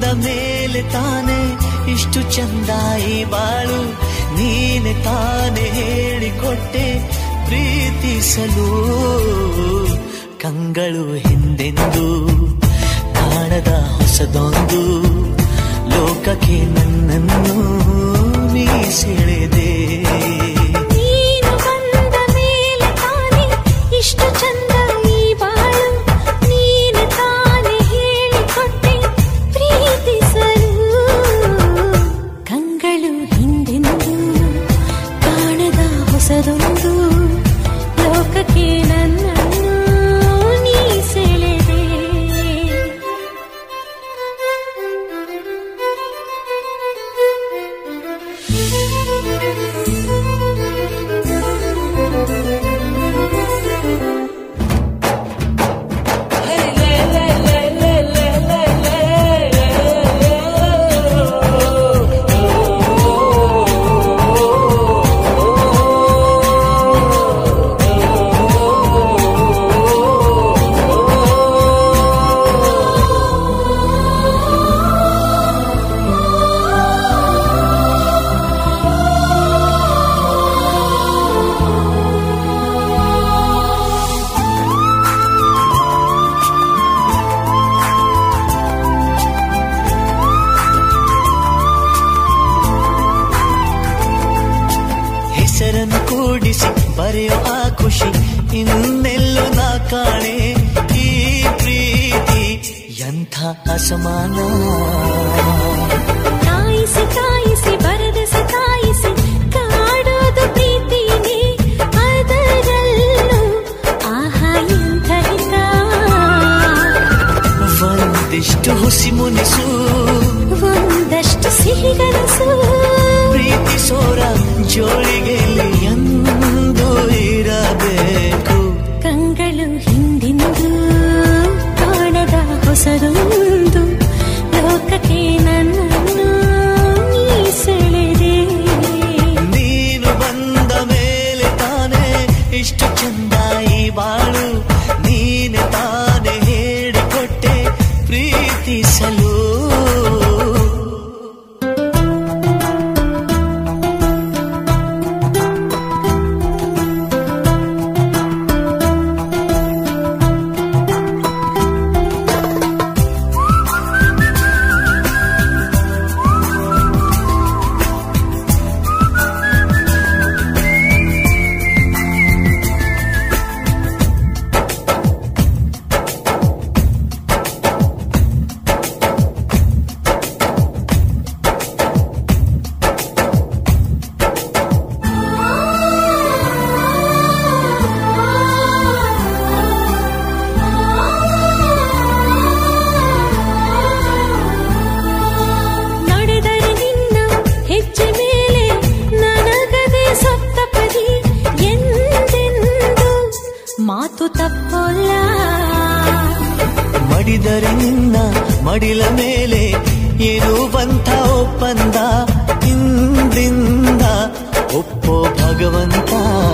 ಮೇಲೆ ತಾನೆ ಇಷ್ಟು ಚಂದಾಯಿ ಬಾಳು ನೀನೆ ತಾನೆ ಹೇಳಿಕೊಟ್ಟೆ ಪ್ರೀತಿಸಲು ಕಂಗಳು ಹಿಂದೆಂದು ಕಾಣದ ಹೊಸದೊಂದು ಲೋಕಕ್ಕೆ ನನ್ನನ್ನು ನೀ ಸೆಳೆದೆ ನೀನು ಬಂದ ಮೇಲೆ ತಾನೆ ಇಷ್ಟು ಚಂದ ಈ ಬಾಳು ನೀನು ತಾನೆ ಹೇಳಿಕೊಟ್ಟೆ ಪ್ರೀತಿಸಲು ಕಂಗಳು ಹಿಂದೆಂದು ಕಾಣದ ಹೊಸದೊಂದು ಲೋಕಕ್ಕೆ ನನ್ನನ್ನು ನೀ ಸೆಳೆದೆ ಹೆಸರನ್ನು ಕೂಡಿಸಿ ಬರೆಯೋ ಆ ಖುಷಿ ಇನ್ನೆಲ್ಲೋ ನಾ ಕಾಣೆ ಈ ಪ್ರೀತಿ ಎಂಥ ಅಸಮಾನ ಕಾಯಿಸಿ ಕಾಯಿಸಿ ಬರದ ಸತಾಯಿಸಿ ಕಾಡೋದು ಪ್ರೀತಿನೇ ಅದರಲ್ಲೂ ಆಹಾ ಎಂಥ ಹಿತ ಒಂದಿಷ್ಟು ಹುಸಿ ಮುನಿಸು ಒಂದಷ್ಟು ಸಿಹಿಗನಸು ಪ್ರೀತಿಸೋರ ಜೋಳಿಗೆಯಲ್ಲಿ ಎಂದು ಇರಬೇಕು ಕಂಗಳು ಹಿಂದಿಂದು ಕಾಣದ ಹೊಸದೊಂದು ಲೋಕಕ್ಕೆ ನನ್ನನ್ನು ನೀ ಸೆಳೆದೆ ನೀನು ಬಂದ ಮೇಲೆ ತಾನೇ ಇಷ್ಟು ಚಂದ ಈ ಬಾಳು ನೀನೆ ತಾನೇ ಹೇಳಿಕೊಟ್ಟೆ ಪ್ರೀತಿಸಲು ನಡೆದರೆ ನಿನ್ನ ಹೆಜ್ಜೆ ಮೇಲೆ ನನಗದೆ ಸಪ್ತಪದಿ ಎಂದೆಂದು ಮಾತು ತಪ್ಪಲ್ಲ ಮಡಿದರೆ ನಿನ್ನ ಮಡಿಲ ಮೇಲೆ ಇರುವಂಥ ಒಪ್ಪಂದ ಇಂದಿಂದ ಒಪ್ಪೋ ಭಗವಂತ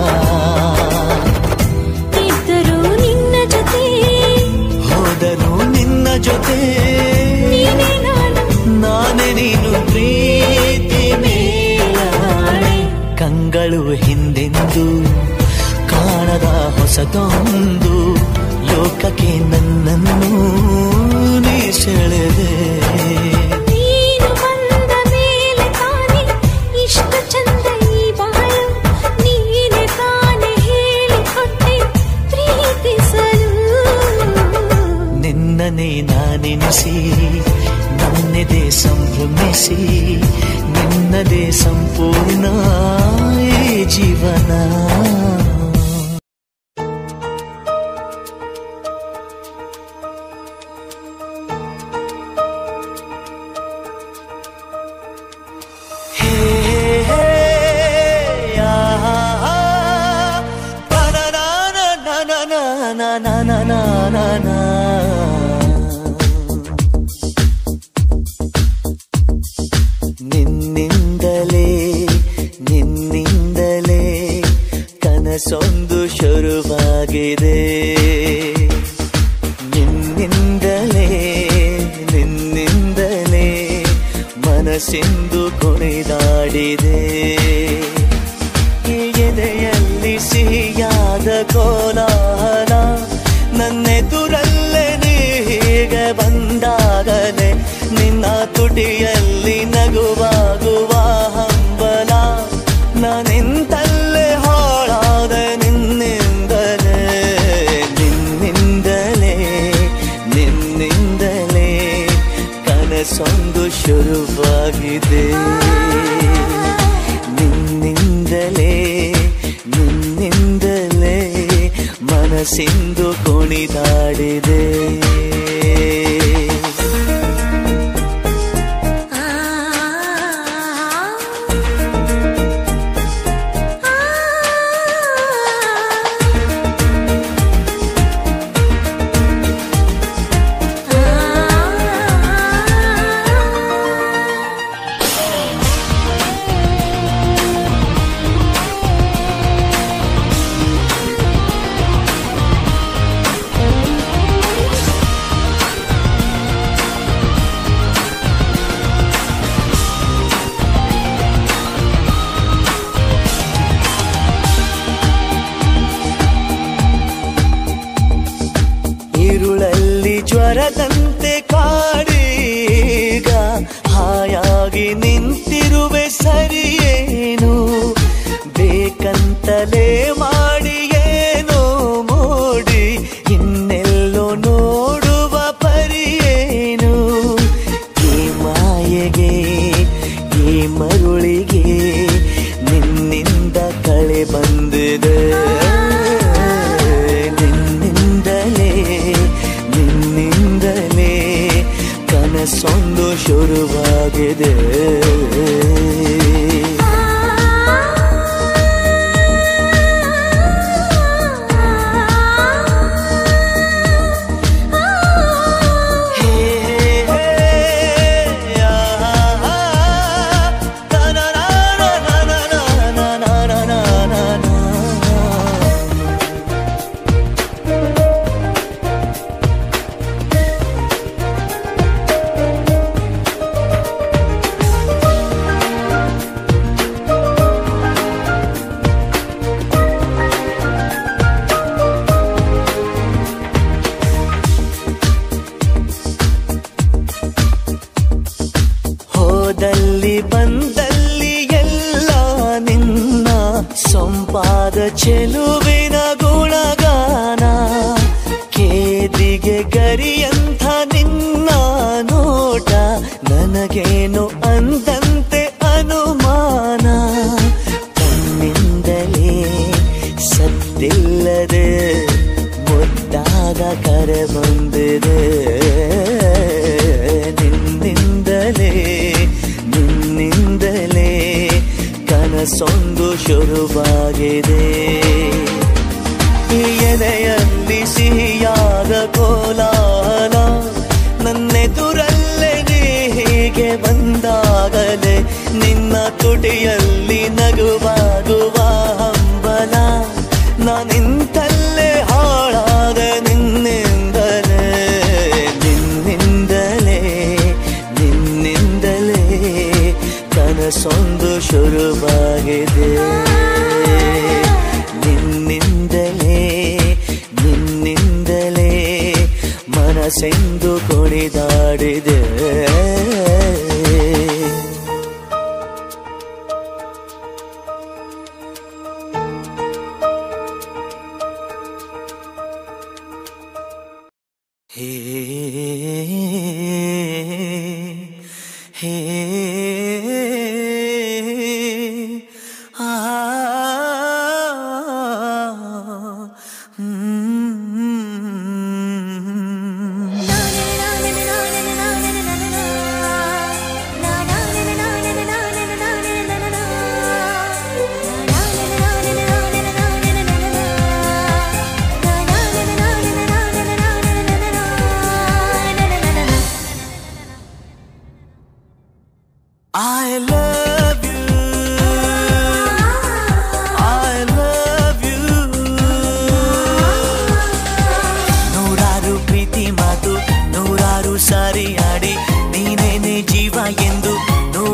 ಇದ್ದರೂ ನಿನ್ನ ಜೊತೆ ಹೋದರು ನಿನ್ನ ಜೊತೆ ನೀನೇ ನಾನು ನಾನೇ ನೀನು ಪ್ರೀತಿ ಮೇಲಾಣೆ ಕಂಗಳು ಹಿಂದೆಂದು ಕಾಣದ ಹೊಸದೊಂದು ಲೋಕಕ್ಕೆ ನನ್ನನ್ನು ನೀ ಸೆಳೆದೆ ನೀನು ಬಂದ ಮೇಲೆ ತಾನೆ ಇಷ್ಟು ಚಂದ ಈ ಬಾಳು ನೀನೆ ತಾನೆ ಹೇಳಿಕೊಟ್ಟೆ ಪ್ರೀತಿಸಲು ನಿನ್ನನೇ ನಾನೆನಿಸಿ ನನ್ನೆದೆ ಸಂಭ್ರಮಿಸಿ ನಿನ್ನದೇ ಸಂಪೂರ್ಣ ಈ ಜೀವನ ಹೇ ಹೇ ಆಹಾ ನಾ ನಿನ್ನಿಂದಲೇ ನಿನ್ನಿಂದಲೇ ಕನ ಮನಸ್ಸೆಂದು ಕುಣಿದಾಡಿದೆ ಈ ಎದೆಯಲ್ಲಿ ಸಿಹಿಯಾದ ಕೋಲಾಹಲ ನನ್ನೆದುರಲ್ಲೇ ನೀ ಹೀಗೆ ಬಂದಾಗಲೇ ನಿನ್ನ ತುಟಿಯಲ್ಲಿ ನಗುವಾಗುವ ಹಂಬಲ ನಾನಿಂತಲ್ಲೇ ಹಾಳಾದ ನಿನ್ನಿಂದಲೇ ನಿನ್ನಿಂದಲೇ ನಿನ್ನಿಂದಲೇ ಕನಸೊಂದು ಶುರುವಾಗಿದೆ ನಿನ್ನಿಂದಲೇ ನಿನ್ನಿಂದಲೇ ಮನಸ್ಸಿಂದು ಕುಣಿದಾಡಿದೆ ഇരുളಲ್ಲಿ ಜ್ವರದಂತೆ ಕಾಡೀಗ ಹಾಯಾಗಿ ನಿಂತಿರುವೆ ಸರಿಯೇನು ಬೇಕಂತಲೇ ಮಾಡಿ ಏನೋ ಮೋಡಿ ಇನ್ನೆಲ್ಲೋ ನೋಡುವ ಪರಿಯೇನು ಈ ಮಾಯೆಗೆ ಈ ಮರುಳಿಗೆ ನಿನ್ನಿಂದ ಕಳೆ ಬಂದಿದೆ ನಿನ್ನಿಂದಲೇ ನಿನ್ನಿಂದಲೇ ಕನಸೊಂದು ಶುರುವಾಗಿದೆ ಹೇ, ಹೇ, ಆ, ಆ, ತನನನನನನನನನನನನ. ಹೋದಲ್ಲಿ ಬಂದಲ್ಲಿ ಎಲ್ಲ ನಿನ್ನ ಸೊಂಪಾದ ಚೆಲುವಿನ ಗುಣಗಾನ ಕೇದಿಗೆ ಗರಿಯಂಥ ನಿನ್ನ ನೋಟ ನನಗೇನು ಅಂದಂತೆ ಅನುಮಾನ ಕಣ್ಣಿಂದಲೇ ಸದ್ದಿಲ್ಲದೆ ಮುದ್ದಾದ ಕರೆ ಬಂದಿದೆ ನಿನ್ನಿಂದಲೇ ನಿನ್ನಿಂದಲೇ ಕನಸೊಂದು ಶುರುವಾಗಿದೆ ಈ ಎದೆಯಲ್ಲಿ ಸಿಹಿಯಾದ ಕೋಲಾಹಲ ನನ್ನೆದುರಲ್ಲೇ ನೀ ಹೀಗೆ ಬಂದಾಗಲೇ ನಿನ್ನ ತುಟಿಯಲ್ಲಿ ನಗುವಾಗುವ ಹಂಬಲ ನಾನಿಂತಲ್ಲೇ ಹಾಳಾದ ನಿನ್ನಿಂದಲೇ ನಿನ್ನಿಂದಲೇ ನಿನ್ನಿಂದಲೇ ಕನಸೊಂದು ಶುರುವಾಗಿದೆ ನಿನ್ನಿಂದಲೇ ನಿನ್ನಿಂದಲೇ ಮನಸ್ಸೆಂದು ಕುಣಿದಾಡಿದೆ ಹೇ ಹೇ ಆ ಹ್ಮ್. I love you. I love you. ನೂರಾರು ಪ್ರೀತಿ ಮಾತು ನೂರಾರು ಸಾರಿ ಆಡಿ ನೀನೇನೆ ಜೀವ ಎಂದು ನೂರಾರು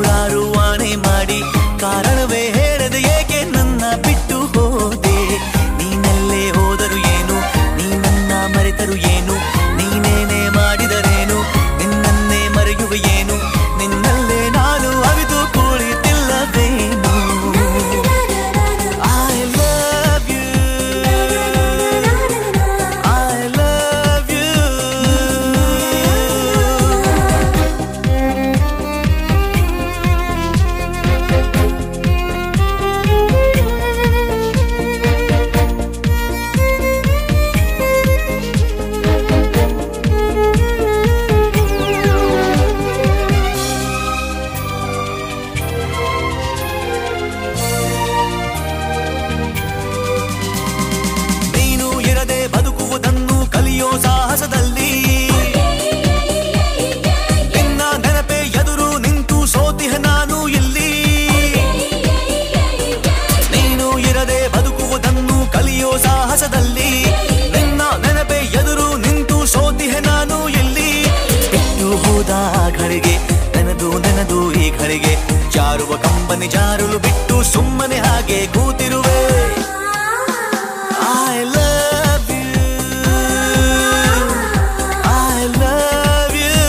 ಮೆಲ್ಲನೆ ಜಾರಲು ಬಿಟ್ಟು ಸುಮ್ಮನೆ ಹಾಗೆ ಕೂತಿರುವೆ I love you I love you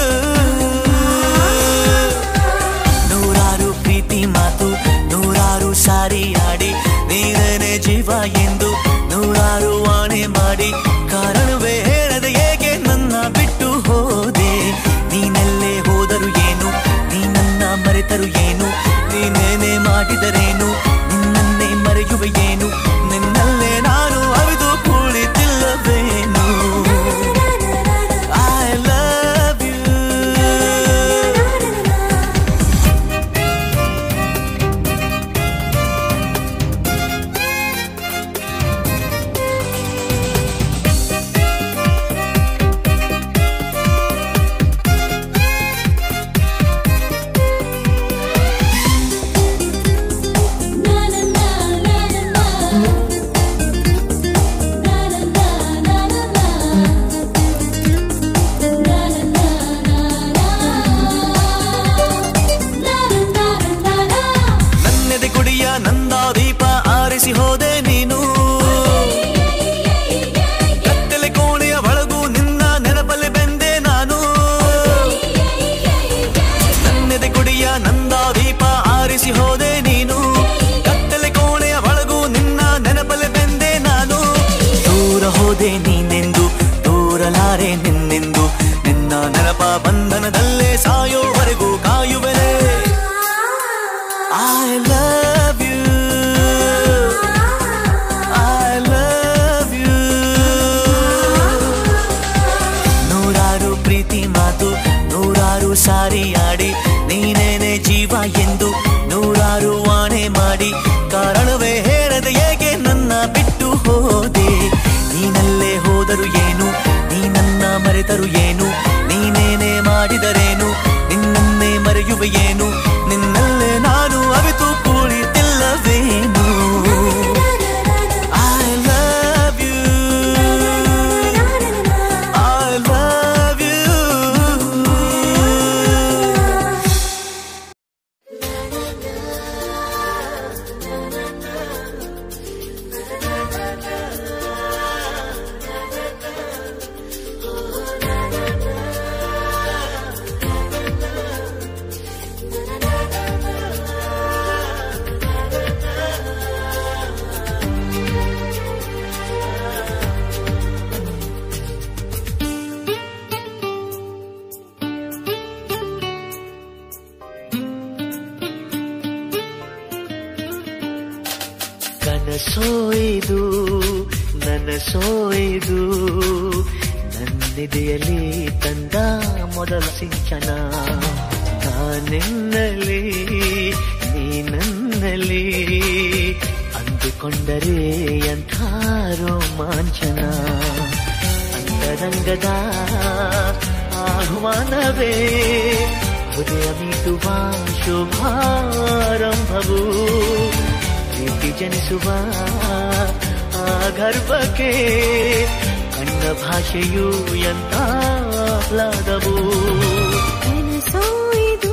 ನೂರಾರು ಪ್ರೀತಿ ಮಾತು ನೂರಾರು ಸಾರಿ ಆಡಿ ನೀರನೆ ಜೀವ ಎಂದು ನೂರಾರು ವಾಣೆ ಮಾಡಿ ಕಾರಣವೇ ಹೇಳದೆ ಹೇಗೆ ನನ್ನ ಬಿಟ್ಟು ಹೋದೆ ನೀನೆಲ್ಲೇ ಹೋದರು ಏನು ನೀ ನನ್ನ ಮರೆತರು ಏನು ನೀನೇನೇ ಮಾಡಿದರೇನು ನಿನ್ನನ್ನೇ ಮರೆಯುವೆ ಏನು ನಿನ್ನಲ್ಲೇ ನಾನು ಅವಿದು ಕುಳಿತಿಲ್ಲವೇನು I love you ನನ್ನೆದೆ ಕುಡಿಯ ನಂದ ದೀಪ ಆರಿಸಿ ಹೋದೆ ನೀನು ಕತ್ತಲೆ ಕೋಣೆಯ ಒಳಗೂ ನಿನ್ನ ನೆನಪಲ್ಲಿ ಬೆಂದೆ ನಾನು ನನ್ನೆದೆ ಕುಡಿಯ ನಂದ ದೀಪ ಆರಿಸಿ ಹೋದೆ ನೀನು ಕತ್ತಲೆ ಕೋಣೆಯ ಒಳಗೂ ನಿನ್ನ ನೆನಪಲ್ಲಿ ಬೆಂದೆ ನಾನು ದೂರ ಹೋದೆ ನೀನೆಂದು ದೂರಲಾರೆ ನಿನ್ನೆಂದು ನಿನ್ನ ನೆನಪ ಬಂಧನದಲ್ಲೇ ಸಾಯೋವರೆಗೂ ಕಾಯುವೆನೆ I love you. I love you. ನೂರಾರು ಪ್ರೀತಿ ಮಾತು ನೂರಾರು ಸಾರಿ ಆಡಿ ನೀನೇನೆ ಜೀವ ಎಂದು ನೂರಾರು ವಾಣೆ ಮಾಡಿ ಕಾರಣವೇ ಹೇಳದೆ ಹೇಗೆ ನನ್ನ ಬಿಟ್ಟು ಹೋದೆ ನೀನಲ್ಲೇ ಹೋದರು ಏನು ನೀ ನನ್ನ ಮರೆತರು ಏನು ನೀನೇನೇ ಮಾಡಿದರೇನು ನಿನ್ನನ್ನೇ ಮರೆಯುವೆ ಏನು ನಿನ್ನಲ್ಲೇ ನಾನು ಅವಿತು ಕುಳಿತಿಲ್ಲವೇನು I love you I love you ಕನಸೋಯ್ದು ನನಸೋಯ್ದು ನನ್ನಿದೆಯಲ್ಲಿ ತಂದ ಮೊದಲ ಸಿಂಚನ ನಾನೆನ್ನಲಿ ನೀ ನನ್ನಲ್ಲಿ ಅಂದುಕೊಂಡರೆ ಎಂಥ ರೋಮಾಂಚನ ಅಂತರಂಗದ ಆಹ್ವಾನವೇ ಹೃದಯ ಮೀಟುವ ಶುಭಾರಂಭವು ಪ್ರೀತಿ ಜನಿಸುವ ಆ ಗರ್ಭಕ್ಕೆ ಕಣ್ಣ ಭಾಷೆಯು ಎಂತ ಆಹ್ಲಾದವು ನನಸೋಯ್ದು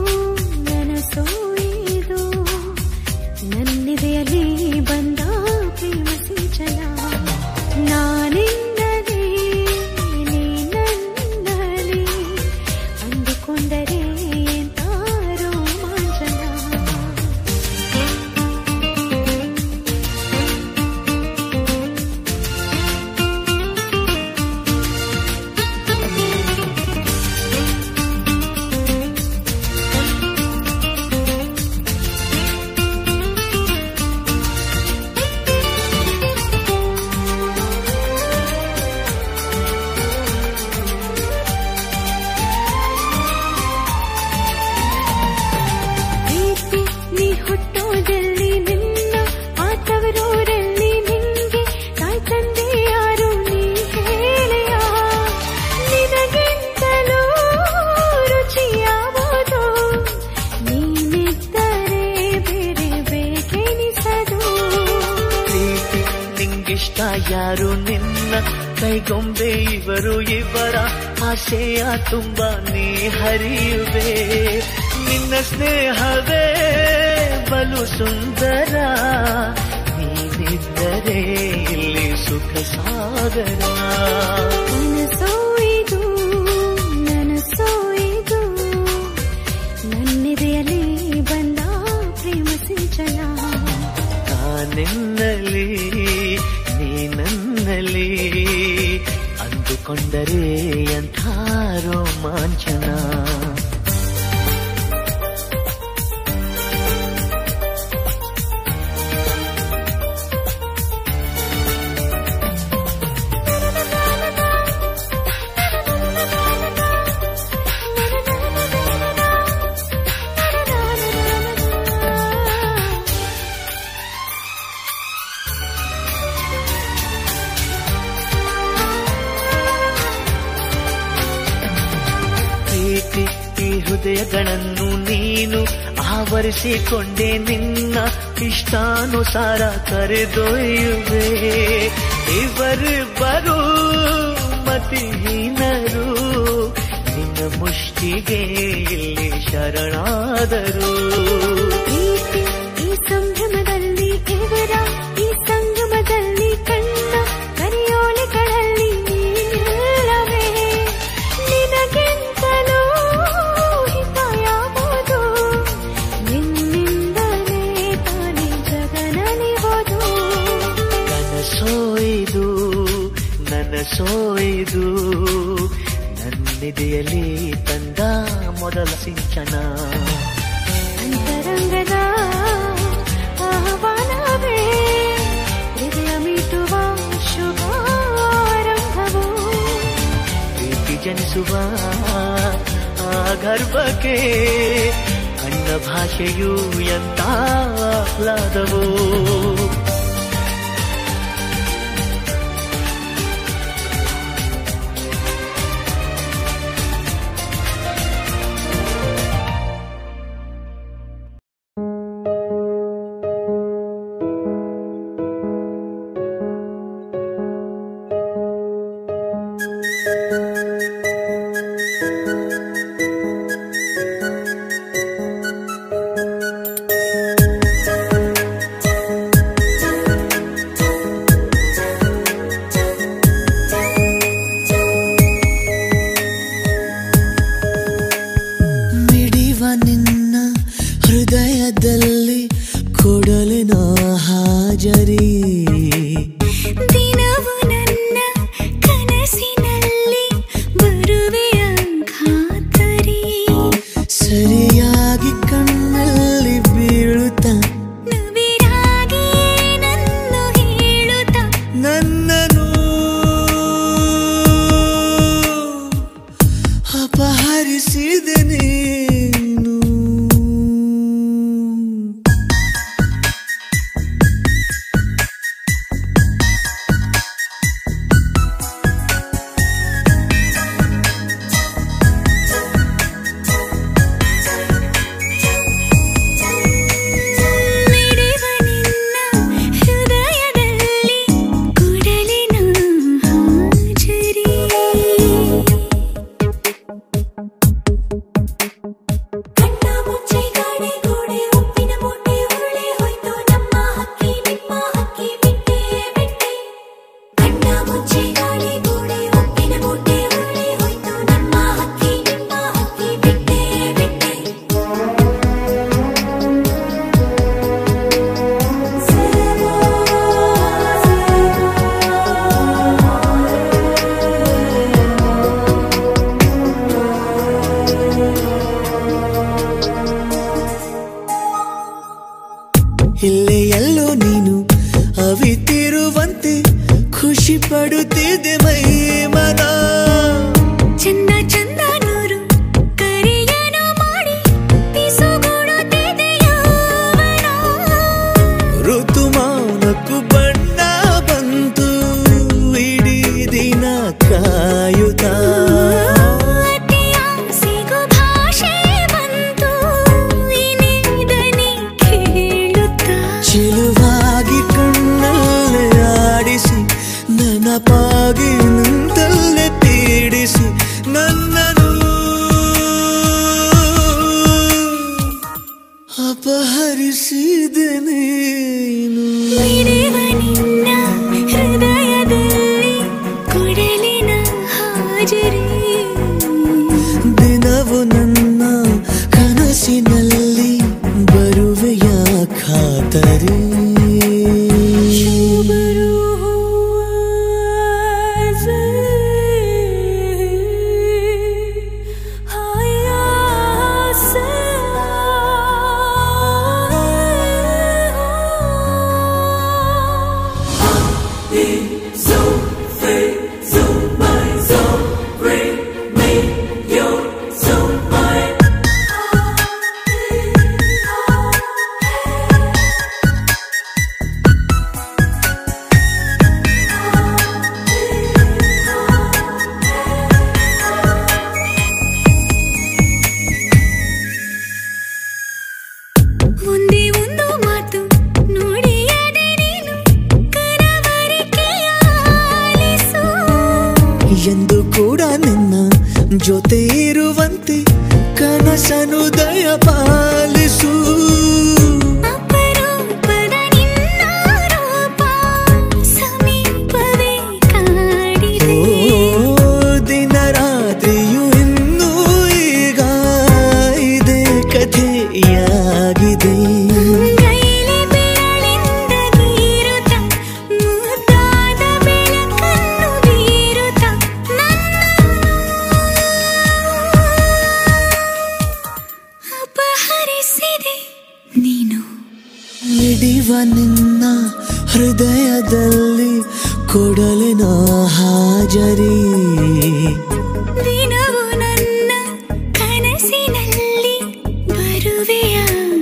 ನನಸೋಯ್ದು ನನ್ನಿದೆಯಲ್ಲಿ ಬಂದ ಪ್ರೇಮ ಸಿಂಚನ ನಾನಿನ್ನದೆ ನೀ ನನ್ನಲ್ಲಿ ಅಂದುಕೊಂಡರೆ ಎಂತ ರೋಮಾಂಚನ ಪ್ರೀತಿ ನೀ ಹುಟ್ಟೋದಲ್ಲಿ ನಿನ್ನ ಆತವರೂರಲ್ಲಿ ನಿಂಗೆ ತಾಯಿ ತಂದೆ ಯಾರು ನೀ ಹೇಳೆಯ ನಿನಗಿಂತಲೂ ರುಚಿಯಾವುದು ನೀನಿದ್ದರೆ ಬೇರೆ ಬೇಕೆನಿಸದು ಪ್ರೀತಿ ನಿಂಗಿಷ್ಟ ಯಾರು ನಿನ್ನ ಕೈಗೊಂಬೆ ಇವರು ಇವರ ಆಸೆಯ ತುಂಬ ನೀ ಹರಿಯುವೆ ನಿನ್ನ ಸ್ನೇಹವೇ ಬಲು ಸುಂದರ ನೀನಿದ್ದರೆ ಇಲ್ಲಿ ಸುಖ ಸಾಗರ ನನಸೋಯ್ದು ನನಸೋಯ್ದು ನನ್ನೆದೆಯಲ್ಲಿ ಬಂದ ಪ್ರೇಮ ಸಿಂಚನ ನಾನೆನ್ನಲಿ ನೀನನ್ನಲಿ ಅಂದುಕೊಂಡರೆ ಎಂಥ ರೋಮಾಂಚನ ಪ್ರೀತಿ ಈ ಹೃದಯಗಳನ್ನು ನೀನು ಆವರಿಸಿಕೊಂಡೆ ನಿನ್ನ ಇಷ್ಟಾನುಸಾರ ಕರೆದೊಯ್ಯುವೆ ಇವರಿಬ್ಬರು ಮತಿಹೀನರು ನಿನ್ನ ಮುಷ್ಟಿಗೆ ಇಲ್ಲಿ ಶರಣಾದರು ಪ್ರೀತಿ ಈ ಸಂಭ್ರಮದಲ್ಲಿ ಇವರ ಈ ಸಂಗಮದಲ್ಲಿ ಕಣ್ಣ ಕರಿಯೋಲೆಗಳಲ್ಲಿ ನೀನಿಲ್ಲವೇ ನಿನಗಿಂತಲೂ ಹಿತಯಾವುದು ನಿನ್ನಿಂದಲೇ ತಾನೇ ಜಗನಲಿವುದು ನನಸೋಯ್ದು ನನಸೋಯ್ದು ನನ್ನಿದೆಯಲ್ಲಿ ತಂದ ಮೊದಲ ಸಿಂಚನ ಅಂತರಂಗದ ಆಹ್ವಾನವೇ ಹೃದಯ ಮೀಟುವ ಶುಭಾರಂಭವು ಪ್ರೀತಿ ಜನಿಸುವ ಆ ಗರ್ಭಕ್ಕೆ ಕಣ್ಣ ಭಾಷೆಯು ಎಂತ ಆಹ್ಲಾದವೋ ಮಿಡಿವ ನಿನ್ನ ಹೃದಯದಲ್ಲಿ ಕೊಡಲಿನ ಹಾಜರಿ ದಿನವು ನನ್ನ ಕನಸಿನಲ್ಲಿ ಬರುವೆಯ ಖಾತರಿ ಸರಿಯಾಗಿ ಕಣ್ಣಲ್ಲಿ ಬೀಳುತ್ತ ನವಿರಾಗಿ ನನ್ನು ಹೇಳುತ್ತ ನನ್ನನು ಅಪಹರಿಸಿದೆ ನೀನು ಹರಿಸಿದೆ ನೀನು ಬಿಡುವ ನಿನ್ನ ಹೃದಯದಲ್ಲಿ ಕೊಡಲಿನ ಹಾಜರಿ ದಿನವು ನನ್ನ ಕನಸಿನಲ್ಲಿ ಬರುವೆಯ ಖಾತರಿ ಒಂದೇ ಒಂದು ಮಾತು ನುಡಿಯದೆ ನೀನು ಕನವರಿಕೆಯ ಆಲಿಸು ಎಂದು ಕೂಡ ನಿನ್ನ ಜೊತೆ ಇರುವಂತೆ ಕನಸನು ದಯ ಪಾಲಿಸು ಅಪರೂಪದ ನಿನ್ನ ರೂಪ ಸಮೀಪವೇ ಕಾಡಿದೆ ಓ ದಿನ ರಾತ್ರಿಯು ಇನ್ನೂ ಈಗ ಇದೆ ಕಥೆಯಾಗಿದೆ ಕೈಲಿ ಬೆರಳಿಂದ ಗೀರುತ್ತ ಮುದ್ದಾದ ಬೆಳಕನ್ನು ಬೀರುತ್ತ ನನ್ನ ಅಪಹರಿಸಿದೆ ನೀನು ಮಿಡಿವ ನಿನ್ನ ಹೃದಯದಲ್ಲಿ ಕೊಡಲಿನ ಹಾಜರಿ ದಿನವು ನನ್ನ ಕನಸಿನಲ್ಲಿ ಬರುವೆಯ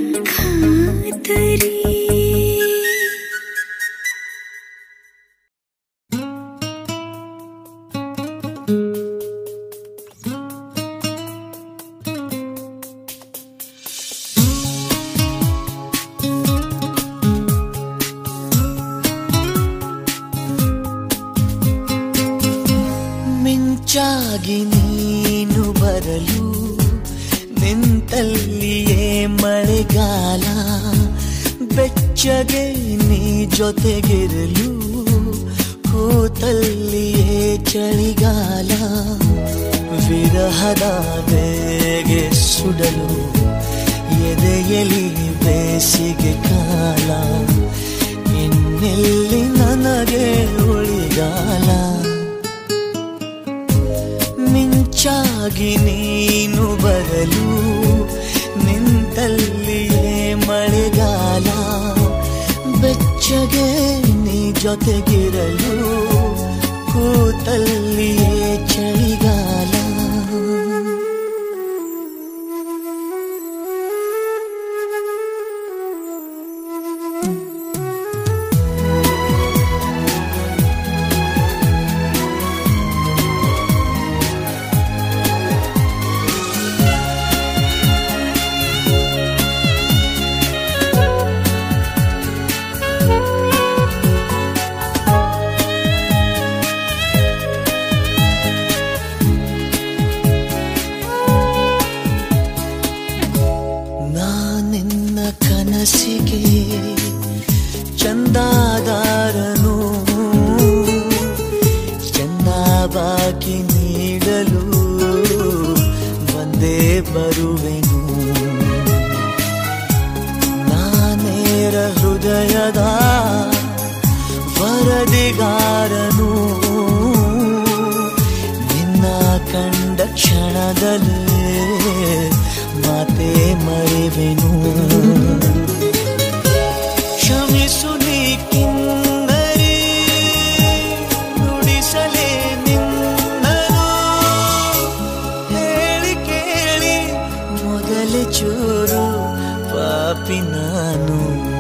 ಖಾತರಿ ಮಿಂಚಾಗಿ ನೀನು ಬರಲು ನಿಂತಲ್ಲಿಯೇ ಮಳೆಗಾಲ ಬೆಚ್ಚಗೆ ನೀ ಜೊತೆಗಿರಲು ಕೂತಲ್ಲಿಯೇ ಚಳಿಗಾಲ ವಿರಹದ ಬೇಗೆ ಸುಡಲು ಎದೆಯಲಿ ಬೇಸಿಗೆ ಕಾಲ ಇನ್ನೆಲ್ಲಿ ನನಗೆ ಉಳಿಗಾಲ ಮಿಂಚಾಗಿ ನೀನು ಬರಲು ನಿಂತಲ್ಲಿಯೇ ಮಳೆಗಾಲ ಬೆಚ್ಚಗೆ ನೀ ಜೊತೆಗಿರಲು ಕೂತಲ್ಲಿಯೇ ಚಳಿಗಾಲ ನಾನಿನ್ನ ಕನಸಿಗೆ ಚಂದಾದಾರನು ಚಂದಾಬಾಗಿ ನೀಡಲು ಬಂದೇ ಬರುವೆನು ನಾನೇರ ಹೃದಯದ ವರದಿಗಾರನು ನಿನ್ನ ಕಂಡ ಕ್ಷಣದಲ್ಲೇ ಮಾತೆ ಮರೆವೆನು ಕ್ಷಮಿಸು ನೀ ಕಿನ್ನರಿ ನುಡಿಸಲೇ ನಿನ್ನನು ಹೇಳಿ ಕೇಳಿ ಮೊದಲೇ ಚೂರು ಪಾಪಿ ನಾನು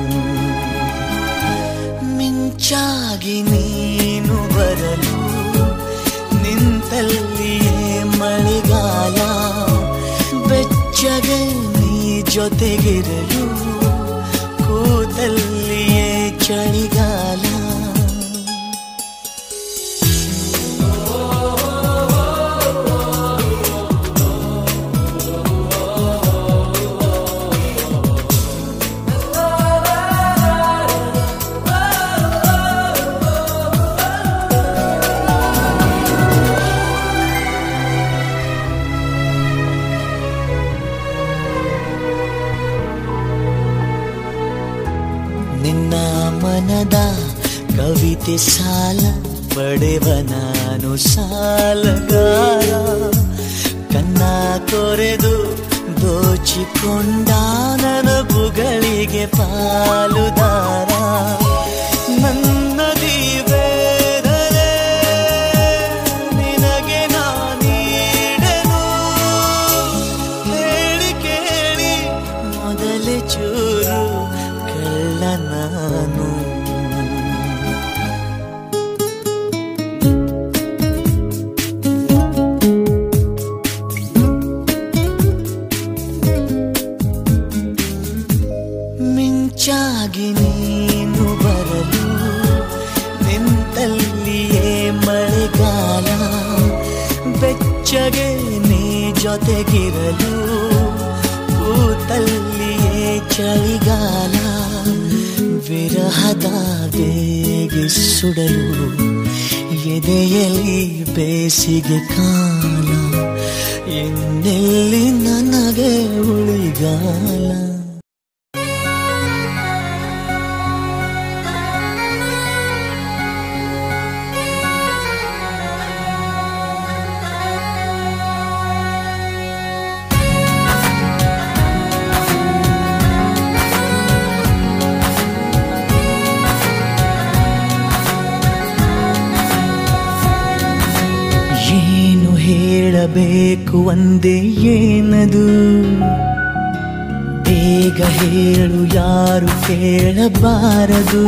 ಮಿಂಚಾಗಿ ನೀನು ಬರಲು ನಿಂತಲ್ಲಿಯೇ ಮಳೆಗಾಲ ಬೆಚ್ಚಗೆ ನೀ ಜೊತೆಗಿರಲು ಕೂತಲ್ಲಿಯೇ ಚಳಿಗಾಲ ಮನದ ಕವಿತೆ ಸಾಲ ಪಡೆವ ನಾನು ಸಾಲಗಾರ ಕನ್ನ ಕೊರೆದು ದೋಚಿಕೊಂಡ ನನ್ನ ಬುಗಳಿಗೆ ಪಾಲುದಾರ ನನ್ನದಿ ಬೇರೆ ನಿನಗೆ ನಾನೀಡನು ಹೇಳಿ ಕೇಳಿ ಮೊದಲೇ ಚೂರು ಕಳ್ಳ ನಾನು ಮಿಂಚಾಗಿ ನೀನು ಬರಲು ನಿಂತಲ್ಲಿಯೇ ಮಳೆಗಾಲ ಬೆಚ್ಚಗೆ ನೀ ಜೊತೆಗಿರಲು ಕೂತಲ್ಲಿಯೇ ಚಳಿಗಾಲ ವಿರಹದ ಬೇಗೆ ಸುಡಲು ಎದೆಯಲ್ಲಿ ಬೇಸಿಗೆ ಕಾಲ ಇನ್ನೆಲ್ಲಿ ನನಗೆ ಉಳಿಗಾಲ ಏನು ಹೇಳಬೇಕು ಒಂದೇ ಏನದು ಬೇಗ ಹೇಳು ಯಾರು ಕೇಳಬಾರದು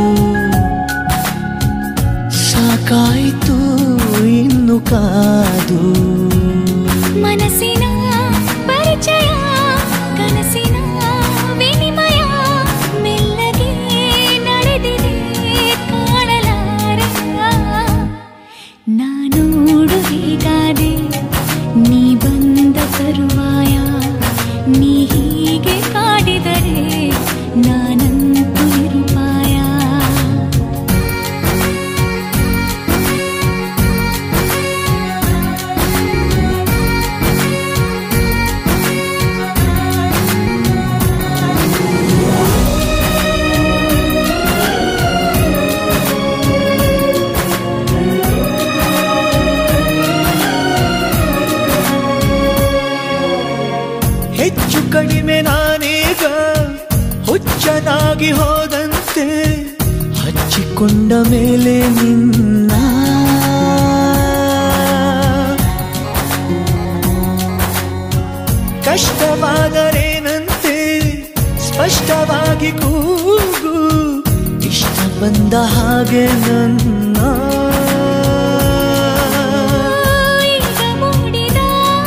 ಸಾಕಾಯಿತು ಇನ್ನು ಕಾದು ಮನಸ್ಸಿನ ಪರಿಚಯ ಕನಸಿನ ವಿನಿಮಯ ಮೆಲ್ಲಗೆ ನಡೆದಿದೆ ಕಾಣಲಾರೆ ನಾನು ಹೀಗಾದೆ ನೀ ಬಂದ ತರುವಾಯ ನೀ ಹೀಗೆ ಕಾಡಿದರೆ ನಾನಂತೂ ನಿರುಪಾಯ ಹೆಚ್ಚು ಕಡಿಮೆ ನಾನೀಗ ಹುಚ್ಚನಾಗಿ ಹೋದಂತೆ ಹಚ್ಚಿಕೊಂಡ ಮೇಲೆ ನಿನ್ನ ಕಷ್ಟವಾದರೇನಂತೆ ಸ್ಪಷ್ಟವಾಗಿ ಕೂಗು ಇಷ್ಟ ಬಂದ ಹಾಗೆ ನನ್ನ ಈಗ ಮೂಡಿದ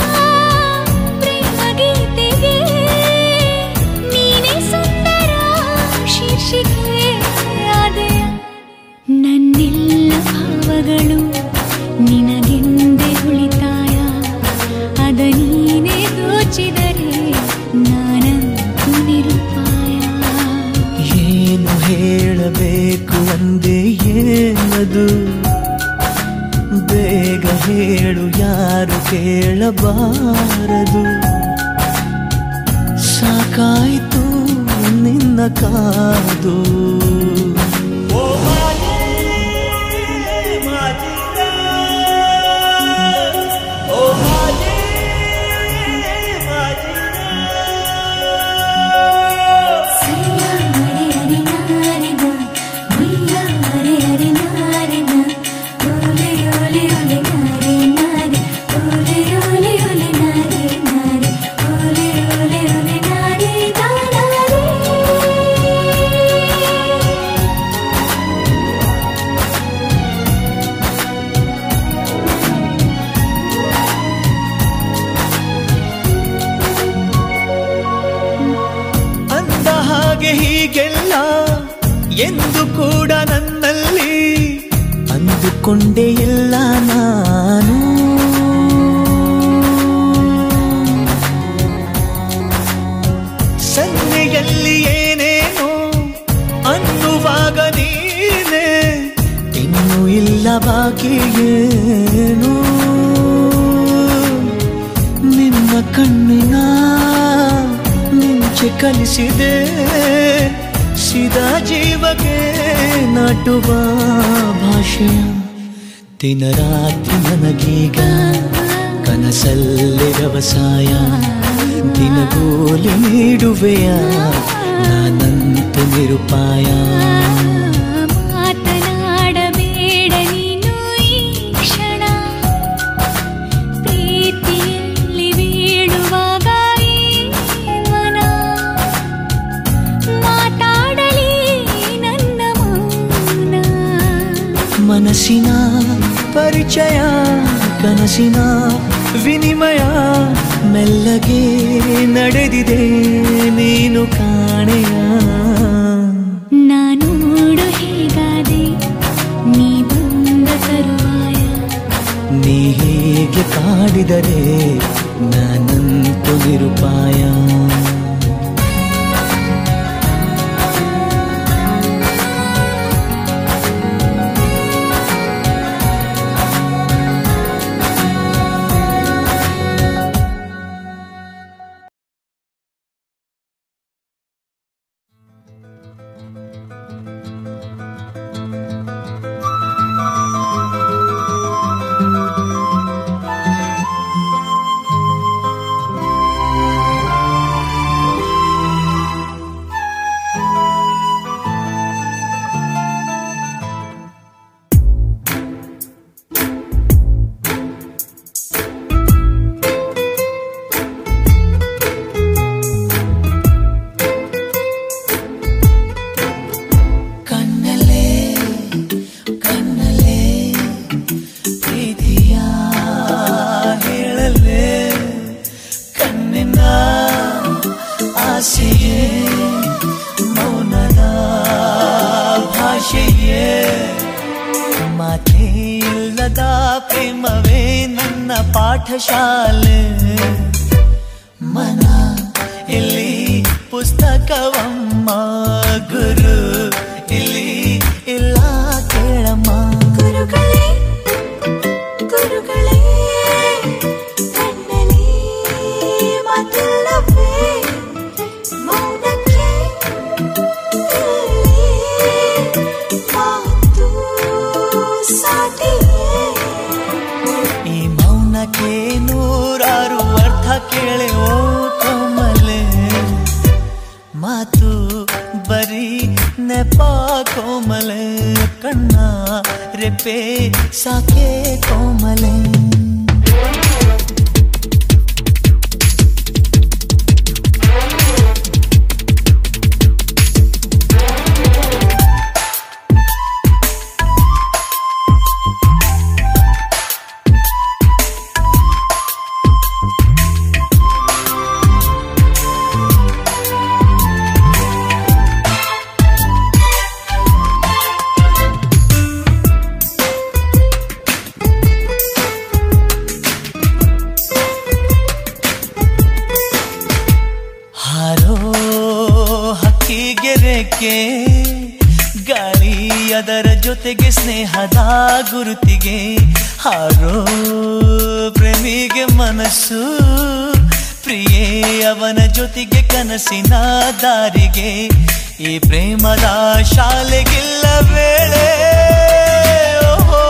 ಪ್ರೇಮ ಗೀತೆಗೆ ನೀನೇ ಸುಂದರ ಶೀರ್ಷಿಕೆ ಆದೆಯ ನನ್ನೆಲ್ಲ ಭಾವಗಳು ನಿನಗೆಂದೇ ಉಳಿತಾಯ ಅದ ನೀನೇ ದೋಚಿದರೆ ನಾನಂತೂ ನಿರುಪಾಯ ಏನು ಹೇಳಬೇಕು ಅಂದೇ ಏನದು ಬೇಗ ಹೇಳು ಯಾರು ಕೇಳಬಾರದು ಸಾಕಾಯಿತು ನಿನ್ನ ಕಾದು ಸೈಯಾ ಹರೆ ಹರೆ ನಾರಿನ ಮುಯ್ಯಾ ಹರೆ ಹರೆ ನಾರಿನ ಓಲೆ ಓಲೆ ಓಲೆ ನಾರಿ ನಾರಿ ಓಲೆ ಓಲೆ ಓಲೆ ನಾರಿ ನಾರಿ ಓಲೆ ಓಲೆ ಓಲೆ ನಾರಿ ನಾರಿ ಅಂದ ಹಾಗೆ ಹೀಗೆಲ್ಲ ಎಂದು ಕೂಡ ನನ್ನಲ್ಲಿ ಅಂದುಕೊಂಡೇ ಇಲ್ಲ ನಾನು ಸನ್ನೆಯಲ್ಲಿ ಏನೇನೋ ಅನ್ನುವಾಗ ನೀನೆ ಇನ್ನು ಇಲ್ಲ ಬಾಕಿ ಏನು ನಿನ್ನ ಕಣ್ಣಿನ ಮಿಂಚೆ ಕಲಿಸಿದೆ ಸಿದ ಜೀವಕ್ಕೆ ನಾಟುವ ಭಾಷೆಯ ದಿನ ರಾತ್ರಿ ನನಗೀಗ ಕನಸಲ್ಲಿ ವ್ಯವಸಾಯ ದಿನಗೂಲಿ ನೀಡುವೆಯ ನಾನಂತು ನಿರುಪಾಯ ಮಾತನಾಡಬೇಡ ನೀನು ಈ ಕ್ಷಣ ಪ್ರೀತಿಯಲ್ಲಿ ಬೀಳುವಾಗ ಈ ಮನ ಮಾತಾಡಲಿ ನನ್ನ ಮೌನ ಮನಸ್ಸಿನ ಪರಿಚಯ ಕನಸಿನ ವಿನಿಮಯ ಮೆಲ್ಲಗೆ ನಡೆದಿದೆ ನೀನು ಕಾಣೆಯ ನಾನು ನೋಡು ಹೇಗಾದೆ ನೀ ಬಂದ ತರುವಾಯ ನೀ ಹೇಗೆ ಕಾಡಿದರೆ ನಾನಂತು ನಿರುಪಾಯ ಕಣ್ಣಲ್ಲೇ ಕಣ್ಣಲ್ಲೇ ಪ್ರೀತಿಯ ಹೇಳಲೇ ಕಣ್ಣಿನ ಆಸೆಯೇ ಮೌನದ ಭಾಷೆಯೇ ಮಾತೇ ಇಲ್ಲದ ಪ್ರೇಮವೇ ನನ್ನ ಪಾಠಶಾಲೆ ಮನ ಇಲ್ಲಿ ಪುಸ್ತಕವಮ್ಮ ಗುರು ಇಲ್ಲಿ ಇಲ್ಲ ಕೇಳಮ್ಮ ಗುರುಗಳೇ ಗುರುಗಳೇ ಕಣ್ಣಲ್ಲಿ ಮಾತಿಲ್ಲವೇ ಮೌನಕ್ಕೆ ಇಲ್ಲಿ ಮಾತು ಸಾಟಿಯೇ ಈ ಮೌನಕ್ಕೆ ನೂರಾರು ಅರ್ಥ ಕೇಳೆ ಓ ಕೋಮಲೆ ಮಾತು ಬರೀ ನೆಪ ಕೋಮಲೆ ಕಣ್ಣ ರೆಪೆ ಸಾಕೆ ಕೋಮಲೆ ಹಾರೋ ಹಕ್ಕಿಗೆ ರೆಕ್ಕೆ ಗಾಳಿ ಅದರ ಜೊತೆಗೆ ಸ್ನೇಹದ ಗುರುತಿಗೆ ಹಾರೋ ಪ್ರೇಮಿಗೆ ಮನಸ್ಸು ಪ್ರಿಯೇ ಅವನ ಜೊತೆಗೆ ಕನಸಿನ ದಾರಿಗೆ ಈ ಪ್ರೇಮದ ಶಾಲೆಗಿಲ್ಲ ವೇಳೆ ಓಹೋ.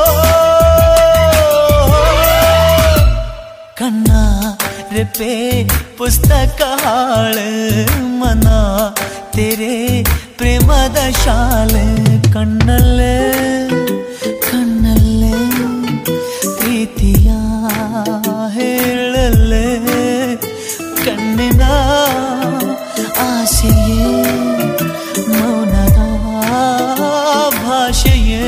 ಕಣ್ಣ ರೆಪೆ ಪುಸ್ತಕ ಹಾಳು ಮನ ತೆರೆ ಪ್ರೇಮದ ಶಾಲೆ ಕಣ್ಣಲ್ಲೇ ಕಣ್ಣಲ್ಲೇ ಪ್ರೀತಿಯ ಹೇಳಲೇ ಕಣ್ಣಿನ ಆಸೆಯೇ ಮೌನದ ಭಾಷೆಯೇ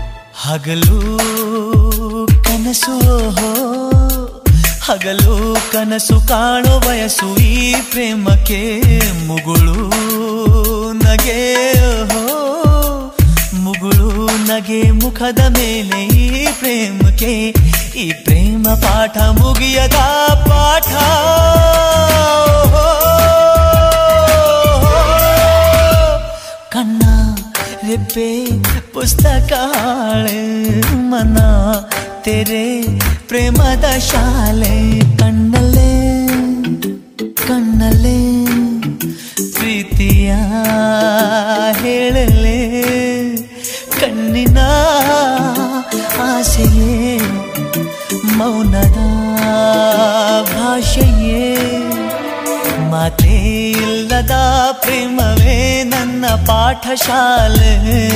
ಹಗಲು ಕನಸು ಹೋ ಹಗಲು ಕನಸು ಕಾಣೋ ವಯಸ್ಸು ಈ ಪ್ರೇಮಕ್ಕೆ ಮುಗುಳು ನಗೆ ಓಹೋ ಮುಗುಳು ನಗೆ ಮುಖದ ಮೇಲೆ ಈ ಪ್ರೇಮಕ್ಕೆ ಈ ಪ್ರೇಮ ಪಾಠ ಮುಗಿಯದ ಪಾಠ ಕಣ್ಣ ರೆಬ್ಬೆ ಪುಸ್ತಕ ಹಾಳೆ ಮನ ತೆರೆ ಪ್ರೇಮದ ಶಾಲೆ ಕಣ್ಣಲ್ಲೇ ಕಣ್ಣಲ್ಲೇ ಪ್ರೀತಿಯ ಹೇಳಲೆ ಕಣ್ಣಿನ ಆಸೆಯೇ ಮೌನದ ಭಾಷೆಯೇ ಮಾತೇ ಇಲ್ಲದ ಪ್ರೇಮವೇ ನನ್ನ ಪಾಠಶಾಲೆ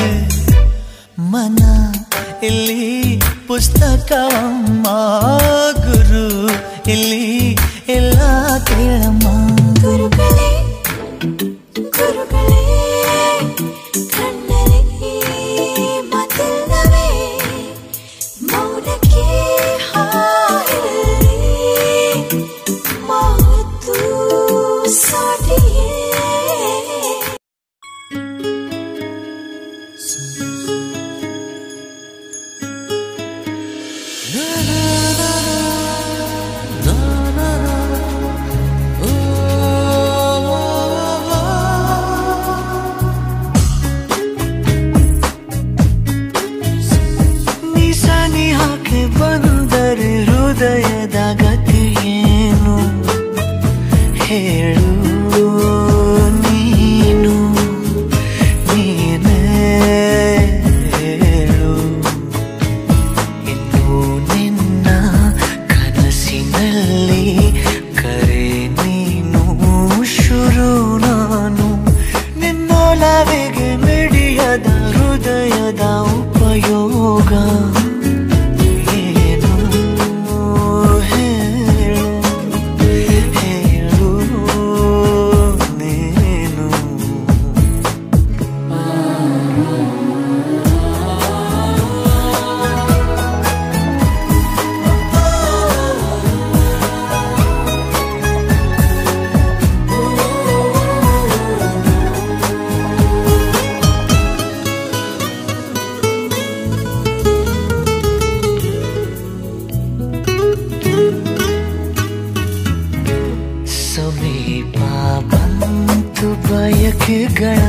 ಮನ ಇಲ್ಲಿ ಪುಸ್ತಕವಮ್ಮ ಗುರು ಇಲ್ಲಿ ಎಲ್ಲ ಕೇಳಮ್ಮ ಗುರುಗಳೇ ಗುರುಗಳೇ ಕಣ್ಣಲ್ಲಿ ಮಾತಿಲ್ಲವೇ ಮೌನಕ್ಕೆ ಹಾಯಲಿ ಮಾತು ಸಾಟಿಯೇ ನಿಸನಿ ಹಾಕಿ ಬಂದರೆ ಹೃದಯದ ಗತಿ ಏನು ಹೇಳು ನೀನು ನೀನೇ ಹೇಳು ಇನ್ನು ನಿನ್ನ ಕನಸಿನಲ್ಲಿ ಕರೆ ನೀನು ಶುರು ನಾನು ನಿನ್ನೊಲವಿಗೆ ಮಿಡಿಯದ ಹೃದಯದ ಉಪಯೋಗ ಏನು ಹೇಳು ಹೇಳು ನೀನು ಸಮೀಪ ಬಂತು ಬಯಕೆಗಳ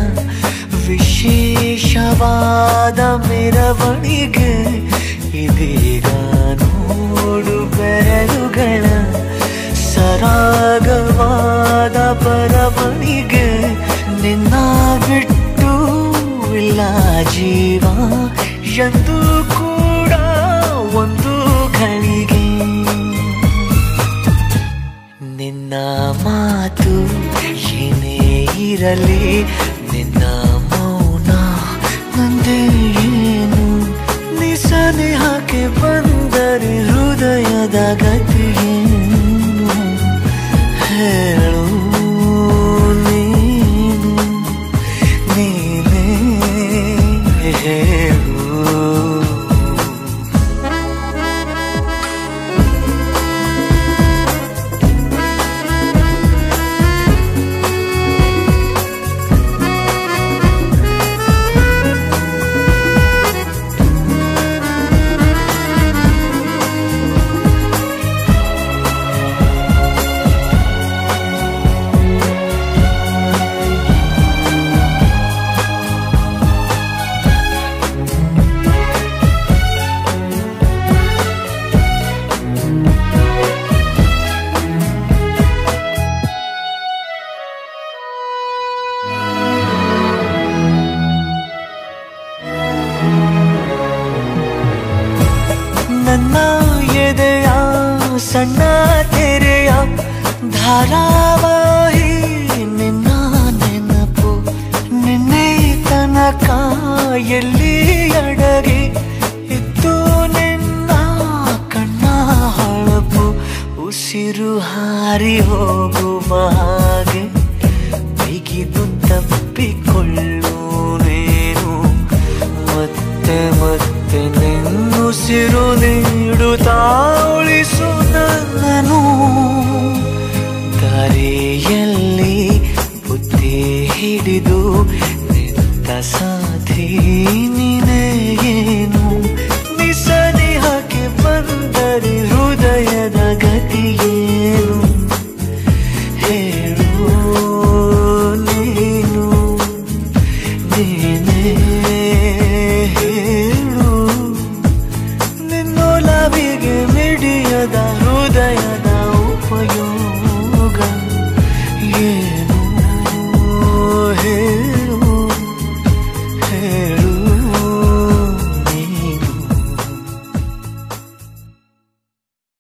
ವಿಶೇಷವಾದ ಮೆರವಣಿಗೆ ಇದೀಗ ನೋಡು ಬೆರಳುಗಳ ಸರಾಗವಾದ ಬರವಣಿಗೆ ನಿನ್ನ ಬಿಟ್ಟು ಇಲ್ಲ ಜೀವ ಎಂದು ಕೂಡ ಒಂದು ಘಳಿಗೆ ನಿನ್ನ ಮಾತು ಏನೇ ಇರಲಿ ನಿನ್ನ ಮೌನ ನಂದೇ ಏನು ನಿಸನೆ ಹಾಕಿ ಬಂದರೆ ಹೃದಯದ ಗತಿಯೇನು ಹೇಳು ನೀನು ನೀನೇ ಹೇಳು ನನ್ನ ಎದೆಯ ಸಣ್ಣ ತೆರೆಯ ಧಾರಾವಾಹಿ ನಿನ್ನ ನೆನಪು ನಿನ್ನೆ ತನಕ ಎಲ್ಲಿ ಅಡಗಿ ಇತ್ತು ನಿನ್ನ ಕಣ್ಣ ಹೊಳಪು ಉಸಿರು ಹಾರಿ ಹೋಗುವ ಹಾಗೆ ಬಿಗಿದು ತಪ್ಪಿಕೊಳ್ಳು ನೀನು ಮತ್ತೆ ಮತ್ತೆ ನಿನ್ನುಸಿರು ನೀಡುತ್ತಾ ಉಳಿಸು ನನ್ನನು ಹಿಡಿದು ನಿಂತ ಸಾಥಿ ನೀನೇ ಏನು ನಿಸನಿ ಹಾಕಿ ಬಂದರೆ ಹೃದಯದ ಗತಿಯೇನು ಹೇಳು ನೀನು ನೀನೇ ಹೇಳು